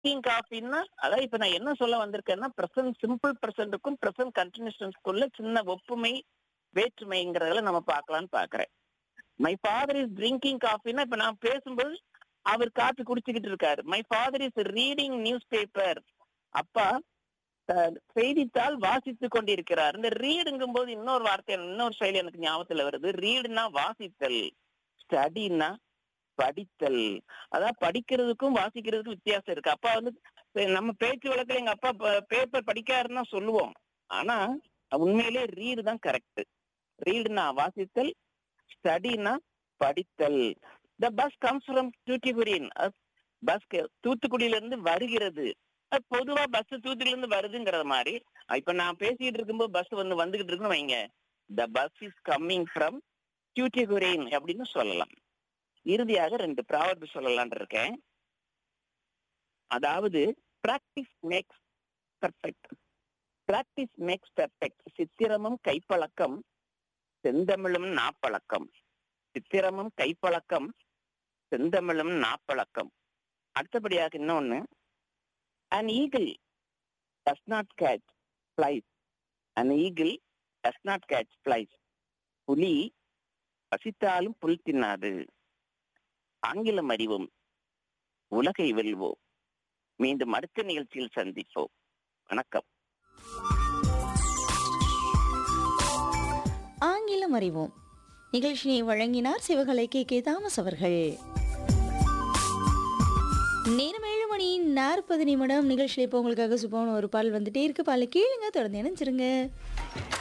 drinking காஃபின்னா அதான் இப்ப நான் என்ன சொல்ல வந்திருக்கேன்னா பிரசன்ட் சிம்பிள் பிரசன்ட்டுக்கும் பிரசன்ட் கண்டினியூஷன்ஸ்க்குள்ள சின்ன ஒப்புமை வேற்றுமைங்கிறதுல நம்ம பார்க்கலாம்னு பாக்குறேன் மை ஃபாதர் இஸ் ட்ரிங்கிங் காஃபின்னா இப்ப நான் பேசும்போது அவர் காப்பி குடிச்சுக்கிட்டு இருக்காரு my father is reading newspaper அப்பா அஹ், செய்தித்தாள் வாசித்து கொண்டிருக்கிறார் இந்த ரீடுங்கும் போது இன்னொரு வார்த்தை இன்னொரு செயல் எனக்கு ஞாபகத்துல வருது ரீடுனா வாசித்தல் ஸ்டடின்னா படித்தல் அதான் படிக்கிறதுக்கும் வாசிக்கிறதுக்கும் வித்தியாசம் இருக்கு அப்பா வந்து பே- நம்ம பேச்சு வழக்குல எங்க அப்பா பேப்பர் படிக்காருன்னா சொல்லுவோம் ஆனா உண்மையிலே ரீடு தான் கரெக்ட் ரீடுனா வாசித்தல் ஸ்டடினா படித்தல் த பஸ் கம்ஸ் ஃப்ரம் தூத்துக்குடியின் பஸ் தூத்துக்குடியில இருந்து வருகிறது அது பொதுவா பஸ் தூத்துக்குடியில இருந்து வருதுங்கிற மாதிரி அஹ் இப்ப நான் பேசிட்டு இருக்கும்போது பஸ் வந்து வந்துகிட்டு இருக்குன்னு வைங்க the bus is coming from Tuticorin அப்படின்னு சொல்லலாம் இறுதியாக ரெண்டு ப்ராவர்பு சொல்லலாம்னு இருக்கேன் அதாவது practice makes perfect practice makes perfect சித்திரமும் கைப்பழக்கம் செந்தமிழும் நாப்பழக்கம் சித்திரமும் கைப்பழக்கம் செந்தமிழும் நாப்பழக்கம் அடுத்தபடியாக இன்னொன்னு an eagle does not catch flies an eagle does not catch flies புலி பசித்தாலும் புல் தின்னாது ஆங்கிலம் அறிவோம் உலகை வெல்வோம் மீண்டும் அடுத்த நிகழ்ச்சியில் சந்திப்போம் வணக்கம் ஆங்கிலம் அறிவோம் நிகழ்ச்சியை வழங்கினார் சிவகலை கே கே தாமஸ் அவர்கள் நேரம் ஏழு மணி நாற்பது நிமிடம் நிகழ்ச்சியில் இப்போ உங்களுக்காக சுப்பமான ஒரு பால் வந்துட்டே இருக்கு பால் கீழுங்க தொடர்ந்து இணைஞ்சிருங்க